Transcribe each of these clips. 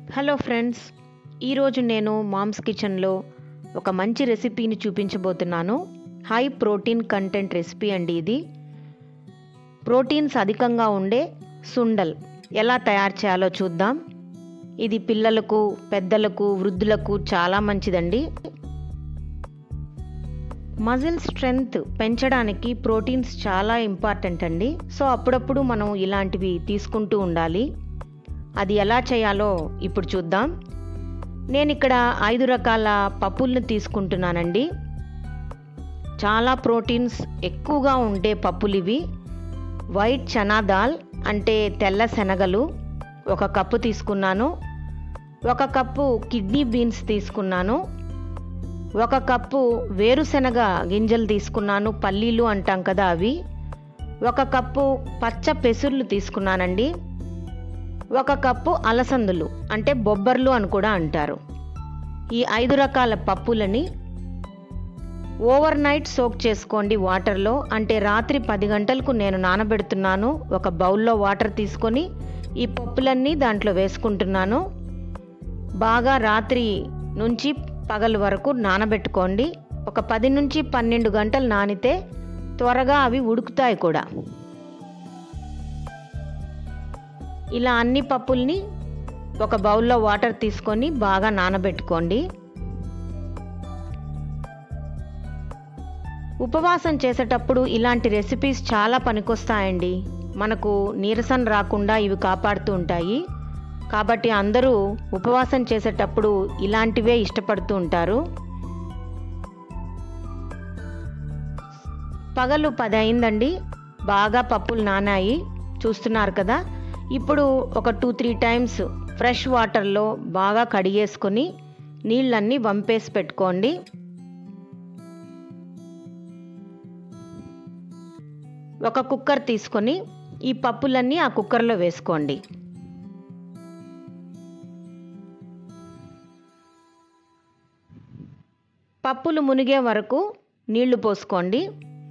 hello friends ఈరోజు నేను moms కిచెన్లో ఒక మంచి రెసిపీని చూపించబోతున్నాను హై ప్రోటీన్ కంటెంట్ రెసిపీ అండి ఇది ప్రోటీన్స్ అధికంగా ఉండే సుండల్ ఎలా తయారు చేయాలో చూద్దాం ఇది పిల్లలకు పెద్దలకు వృద్ధులకు చాలా మంచిదండి మజిల్ స్ట్రెంగ్త్ పెంచడానికి ప్రోటీన్స్ చాలా ఇంపార్టెంట్ అండి సో అప్పుడప్పుడు మనం ఇలాంటివి తీసుకుంటూ ఉండాలి అది ఎలా చేయాలో ఇప్పుడు చూద్దాం నేను ఇక్కడ ఐదు రకాల పప్పులను తీసుకుంటున్నానండి చాలా ప్రోటీన్స్ ఎక్కువగా ఉండే పప్పులు ఇవి వైట్ చనా దాల్ అంటే తెల్ల శనగలు ఒక కప్పు తీసుకున్నాను ఒక కప్పు కిడ్నీ బీన్స్ తీసుకున్నాను ఒక కప్పు వేరుశనగ గింజలు తీసుకున్నాను పల్లీలు అంటాం కదా అవి ఒక కప్పు పచ్చ పెసుర్లు తీసుకున్నానండి ఒక కప్పు అలసందులు అంటే బొబ్బర్లు అని కూడా అంటారు ఈ ఐదు రకాల పప్పులని ఓవర్ నైట్ సోక్ చేసుకోండి వాటర్లో అంటే రాత్రి పది గంటలకు నేను నానబెడుతున్నాను ఒక బౌల్లో వాటర్ తీసుకొని ఈ పప్పులన్నీ దాంట్లో వేసుకుంటున్నాను బాగా రాత్రి నుంచి పగలు వరకు నానబెట్టుకోండి ఒక పది నుంచి పన్నెండు గంటలు నానితే త్వరగా అవి ఉడుకుతాయి కూడా ఇలా అన్ని పప్పుల్ని ఒక బౌల్లో వాటర్ తీసుకొని బాగా నానబెట్టుకోండి ఉపవాసం చేసేటప్పుడు ఇలాంటి రెసిపీస్ చాలా పనికొస్తాయండి మనకు నీరసం రాకుండా ఇవి కాపాడుతూ ఉంటాయి కాబట్టి అందరూ ఉపవాసం చేసేటప్పుడు ఇలాంటివే ఇష్టపడుతూ ఉంటారు పగలు పది అయిందండి బాగా పప్పులు నానాయి చూస్తున్నారు కదా ఇప్పుడు ఒక టూ త్రీ టైమ్స్ ఫ్రెష్ వాటర్లో బాగా కడిగేసుకొని నీళ్ళన్నీ వంపేసి పెట్టుకోండి ఒక కుక్కర్ తీసుకొని ఈ పప్పులన్నీ ఆ కుక్కర్లో వేసుకోండి పప్పులు మునిగే వరకు నీళ్లు పోసుకోండి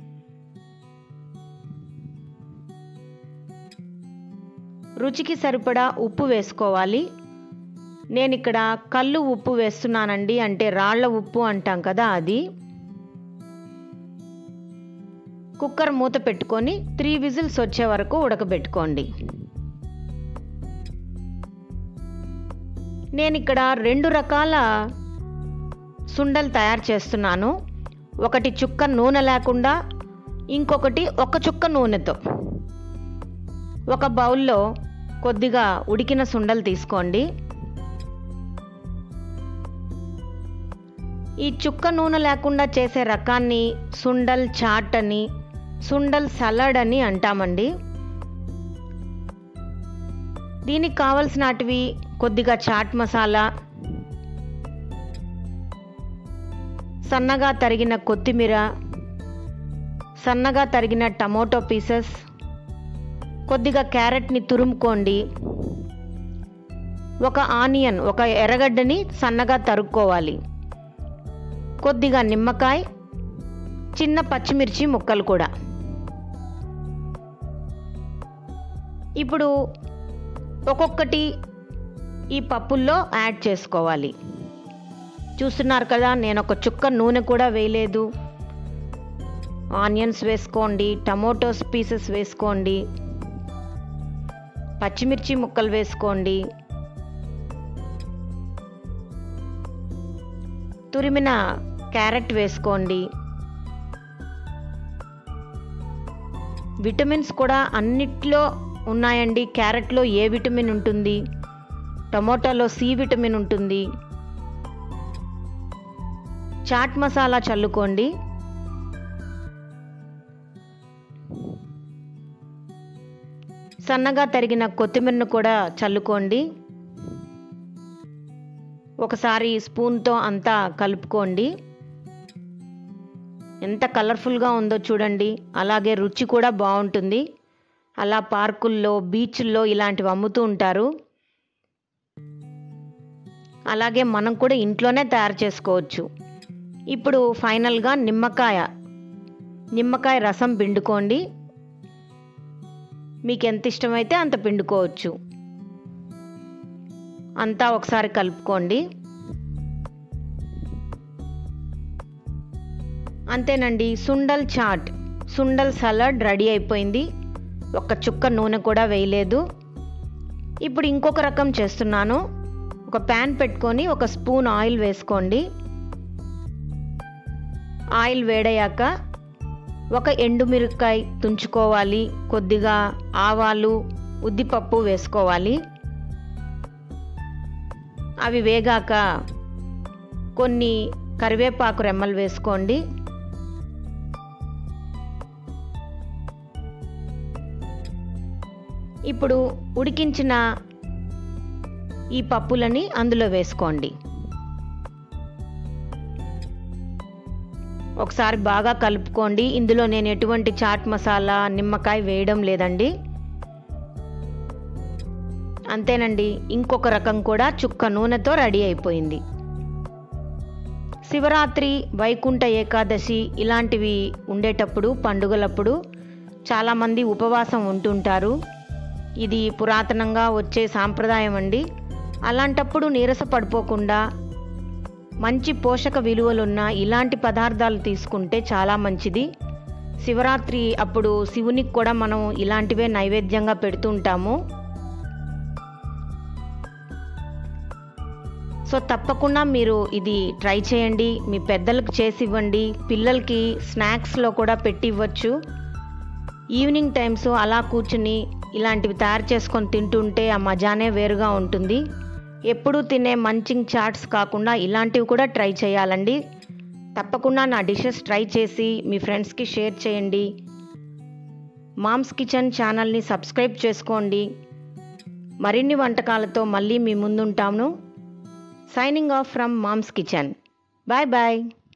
రుచికి సరిపడా ఉప్పు వేసుకోవాలి నేను ఇక్కడ కళ్ళు ఉప్పు వేస్తున్నానండి అంటే రాళ్ల ఉప్పు అంటాం కదా అది కుక్కర్ మూత పెట్టుకొని త్రీ విజిల్స్ వచ్చే వరకు ఉడకబెట్టుకోండి నేను ఇక్కడ రెండు రకాల సుండలు తయారు చేస్తున్నాను ఒకటి చుక్క నూనె లేకుండా ఇంకొకటి ఒక చుక్క నూనెతో ఒక బౌల్లో కొద్దిగా ఉడికిన సుండలు తీసుకోండి ఈ చుక్క నూనె లేకుండా చేసే రకాన్ని సుండల్ చాట్ అని సుండల్ సలాడ్ అని అంటామండి దీనికి కావలసినటివి కొద్దిగా చాట్ మసాలా సన్నగా తరిగిన కొత్తిమీర సన్నగా తరిగిన టమోటో పీసెస్ కొద్దిగా క్యారెట్ని తురుముకోండి ఒక ఆనియన్ ఒక ఎర్రగడ్డని సన్నగా తరుక్కోవాలి కొద్దిగా నిమ్మకాయ చిన్న పచ్చిమిర్చి ముక్కలు కూడా ఇప్పుడు ఒక్కొక్కటి ఈ పప్పుల్లో యాడ్ చేసుకోవాలి చూస్తున్నారు కదా నేను ఒక చుక్క నూనె కూడా వేయలేదు ఆనియన్స్ వేసుకోండి టమోటోస్ పీసెస్ వేసుకోండి పచ్చిమిర్చి ముక్కలు వేసుకోండి తురిమిన క్యారెట్ వేసుకోండి విటమిన్స్ కూడా అన్నిట్లో ఉన్నాయండి క్యారెట్లో ఏ విటమిన్ ఉంటుంది టమోటాలో సి విటమిన్ ఉంటుంది చాట్ మసాలా చల్లుకోండి సన్నగా తరిగిన కొత్తిమీరను కూడా చల్లుకోండి ఒకసారి స్పూన్తో అంతా కలుపుకోండి ఎంత కలర్ఫుల్గా ఉందో చూడండి అలాగే రుచి కూడా బాగుంటుంది అలా పార్కుల్లో బీచ్ల్లో ఇలాంటివి అమ్ముతూ ఉంటారు అలాగే మనం కూడా ఇంట్లోనే తయారు చేసుకోవచ్చు ఇప్పుడు ఫైనల్గా నిమ్మకాయ నిమ్మకాయ రసం పిండుకోండి మీకు ఎంత ఇష్టమైతే అంత పిండుకోవచ్చు అంతా ఒకసారి కలుపుకోండి అంతేనండి సుండల్ చాట్ సుండల్ సలాడ్ రెడీ అయిపోయింది ఒక్క చుక్క నూనె కూడా వేయలేదు ఇప్పుడు ఇంకొక రకం చేస్తున్నాను ఒక ప్యాన్ పెట్టుకొని ఒక స్పూన్ ఆయిల్ వేసుకోండి ఆయిల్ వేడయ్యాక ఒక ఎండుమిరపకాయ తుంచుకోవాలి కొద్దిగా ఆవాలు ఉద్దిపప్పు వేసుకోవాలి అవి వేగాక కొన్ని కరివేపాకు రెమ్మలు వేసుకోండి ఇప్పుడు ఉడికించిన ఈ పప్పులని అందులో వేసుకోండి ఒకసారి బాగా కలుపుకోండి ఇందులో నేను ఎటువంటి చాట్ మసాలా నిమ్మకాయ వేయడం లేదండి అంతేనండి ఇంకొక రకం కూడా చుక్క నూనెతో రెడీ అయిపోయింది శివరాత్రి వైకుంఠ ఏకాదశి ఇలాంటివి ఉండేటప్పుడు పండుగలప్పుడు చాలామంది ఉపవాసం ఉంటుంటారు ఇది పురాతనంగా వచ్చే సాంప్రదాయం అండి అలాంటప్పుడు నీరస పడిపోకుండా మంచి పోషక విలువలున్న ఇలాంటి పదార్థాలు తీసుకుంటే చాలా మంచిది శివరాత్రి అప్పుడు శివునికి కూడా మనం ఇలాంటివే నైవేద్యంగా పెడుతుంటాము సో తప్పకుండా మీరు ఇది ట్రై చేయండి మీ పెద్దలకు చేసి ఇవ్వండి పిల్లలకి స్నాక్స్లో కూడా పెట్టి ఇవ్వచ్చు ఈవినింగ్ టైమ్స్ అలా కూర్చుని ఇలాంటివి తయారు చేసుకొని తింటుంటే ఆ మజానే వేరుగా ఉంటుంది ఎప్పుడూ తినే మంచింగ్ చాట్స్ కాకుండా ఇలాంటివి కూడా ట్రై చేయాలండి తప్పకుండా నా డిషెస్ ట్రై చేసి మీ ఫ్రెండ్స్కి షేర్ చేయండి మామ్స్ కిచెన్ ఛానల్ని సబ్స్క్రైబ్ చేసుకోండి మరిన్ని వంటకాలతో మళ్ళీ మీ ముందుంటాను signing off from Mom's Kitchen bye bye